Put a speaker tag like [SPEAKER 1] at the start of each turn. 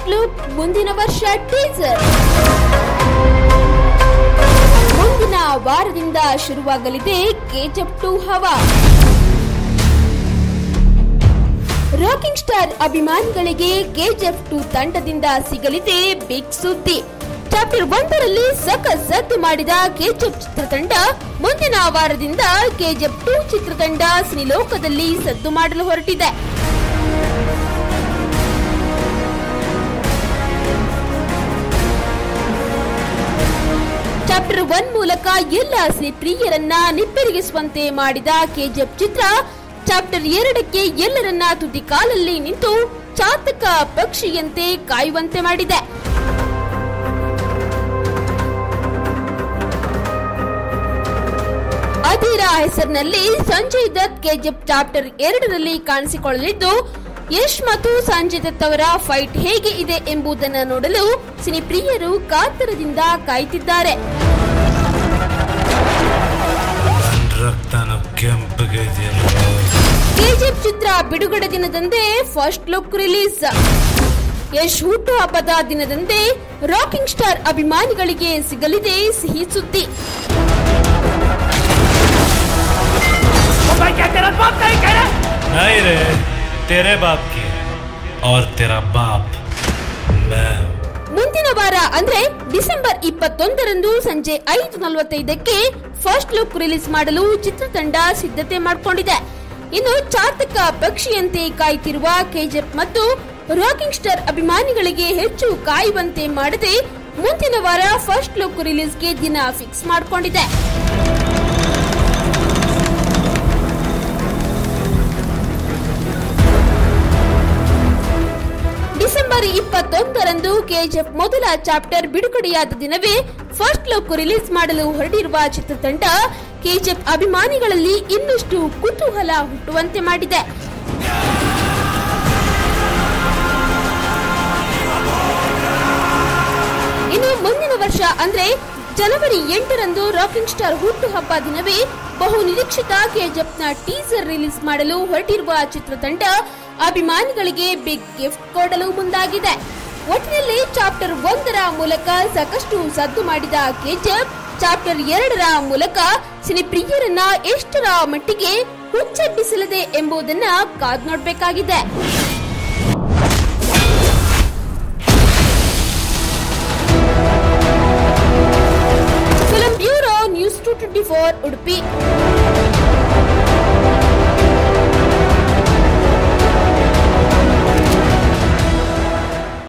[SPEAKER 1] First look ಮುಂದಿನ ವರ್ಷ teaser ಮುಂದಿನ ವಾರದಿಂದ ಶುರುವಾಗಲಿದೆ ಕೆಜಿಎಫ್ ಟು ಹವಾ ರಾಕಿಂಗ್ ಸ್ಟಾರ್ ಅಭಿಮಾನಿಗಳಿಗೆ ಕೆಜಿಎಫ್ ಟು ತಂಡದಿಂದ ಸಿಗಲಿದೆ ಬಿಗ್ ಸುದ್ದಿ ಚಾಪ್ಟರ್ ಒಂದರಲ್ಲಿ ಸಖತ್ ಸದ್ದು ಮಾಡಿದ ಕೆಜಿಎಫ್ ಚಿತ್ರತಂಡ ಮುಂದಿನ ವಾರದಿಂದ ಕೆಜಿಎಫ್ ಟು ಚಿತ್ರತಂಡ ಸಿನಿಲೋಕದಲ್ಲಿ ಸದ್ದು ಮಾಡಲು ಹೊರಟಿದೆ ಚಾಪ್ಟರ್ ಒನ್ ಮೂಲಕ ಎಲ್ಲ ಪ್ರಿಯರನ್ನ ನಿಪ್ಪೆರಗಿಸುವಂತೆ ಮಾಡಿದ ಕೆಜಿಎಫ್ ಚಿತ್ರ ಚಾಪ್ಟರ್ ಎರಡಕ್ಕೆ ಎಲ್ಲರನ್ನ ತುದಿ ಕಾಲಲ್ಲಿ ನಿಂತು ಚಾತಕ ಪಕ್ಷಿಯಂತೆ ಕಾಯುವಂತೆ ಮಾಡಿದೆ ಅಧೀರ ಹೆಸರಿನಲ್ಲಿ ಸಂಜಯ್ ದತ್ ಕೆಜಿಎಫ್ ಚಾಪ್ಟರ್ ಎರಡರಲ್ಲಿ ಕಾಣಿಸಿಕೊಳ್ಳಲಿದ್ದು ಯಶ್ ಮತ್ತು ಸಂಜಯ್ ದತ್ ಅವರ ಫೈಟ್ ಹೇಗೆ ಇದೆ ಎಂಬುದನ್ನು ನೋಡಲು ಸಿನಿಪ್ರಿಯರು ಕಾತರದಿಂದ ಕಾಯ್ತಿದ್ದಾರೆ
[SPEAKER 2] ರಕ್ತನ ಕೆಂಪಗೆ ಇದೆಯಲ್ಲ
[SPEAKER 1] ಕೆಜಿಎಫ್ ಚಿತ್ರ ಬಿಡುಗಡೆ ದಿನದಂದೇ ಫಸ್ಟ್ ಲುಕ್ ರಿಲೀಸ್ ಯಶ್ ಹುಟ್ಟುಹಬ್ಬದ ದಿನದಂದೇ ರಾಕಿಂಗ್ ಸ್ಟಾರ್ ಅಭಿಮಾನಿಗಳಿಗೆ ಸಿಗಲಿದೆ ಸಿಹಿ ಸುದ್ದಿ
[SPEAKER 2] नहीं रे तेरे बाप की और तेरा बाप मैं हूं।
[SPEAKER 1] ಮುಂದಿನ ವಾರ ಅಂದ್ರೆ ಡಿಸೆಂಬರ್ ಇಪ್ಪತ್ತೊಂದರಂದು ಸಂಜೆ ಐದು ನಲವತ್ತೈದಕ್ಕೆ ಫಸ್ಟ್ ಲುಕ್ ರಿಲೀಸ್ ಮಾಡಲು ಚಿತ್ರತಂಡ ಸಿದ್ಧತೆ ಮಾಡಿಕೊಂಡಿದೆ ಇನ್ನು ಚಾತಕ ಪಕ್ಷಿಯಂತೆ ಕಾಯ್ತಿರುವ ಕೆಜಿಎಫ್ ಮತ್ತು ರಾಕಿಂಗ್ ಸ್ಟಾರ್ ಅಭಿಮಾನಿಗಳಿಗೆ ಹೆಚ್ಚು ಕಾಯುವಂತೆ ಮಾಡದೆ ಮುಂದಿನ ವಾರ ಫಸ್ಟ್ ಲುಕ್ ರಿಲೀಸ್ಗೆ ದಿನ ಫಿಕ್ಸ್ ಮಾಡಿಕೊಂಡಿದೆ ಡಿಸೆಂಬರ್ ಇಪ್ಪತ್ತೊಂದರಂದು ಕೆಜಿಎಫ್ ಮೊದಲ ಚಾಪ್ಟರ್ ಬಿಡುಗಡೆಯಾದ ದಿನವೇ ಫಸ್ಟ್ ಲುಕ್ ರಿಲೀಸ್ ಮಾಡಲು ಹೊರಟಿರುವ ಚಿತ್ರತಂಡ ಕೆಜಿಎಫ್ ಅಭಿಮಾನಿಗಳಲ್ಲಿ ಇನ್ನಷ್ಟು ಕುತೂಹಲ ಹುಟ್ಟುವಂತೆ ಮಾಡಿದೆ ಇನ್ನು ಮುಂದಿನ ವರ್ಷ ಅಂದ್ರೆ ಜನವರಿ ಎಂಟರಂದು ರಾಕಿಂಗ್ ಸ್ಟಾರ್ ಹುಟ್ಟುಹಬ್ಬ ದಿನವೇ ಬಹು ನಿರೀಕ್ಷಿತ ಕೆಜಿಎಫ್ ನ ಟೀಸರ್ ರಿಲೀಸ್ ಮಾಡಲು ಹೊರಟಿರುವ ಚಿತ್ರತಂಡ ಅಭಿಮಾನಿಗಳಿಗೆ ಬಿಗ್ ಗಿಫ್ಟ್ ಕೊಡಲು ಮುಂದಾಗಿದೆ ಒಟ್ಟಿನಲ್ಲಿ ಚಾಪ್ಟರ್ ಒಂದರ ಮೂಲಕ ಸಾಕಷ್ಟು ಸದ್ದು ಮಾಡಿದ ಕೆಜಿಎಫ್ ಚಾಪ್ಟರ್ ಎರಡರ ಮೂಲಕ ಸಿನಿಪ್ರಿಯರನ್ನ ಎಷ್ಟರ ಮಟ್ಟಿಗೆ ಹುಚ್ಚೆಬ್ಬಿಸಲಿದೆ ಎಂಬುದನ್ನ ಕಾದ್ ನೋಡ್ಬೇಕಾಗಿದೆ film bureau news two twenty four Udupi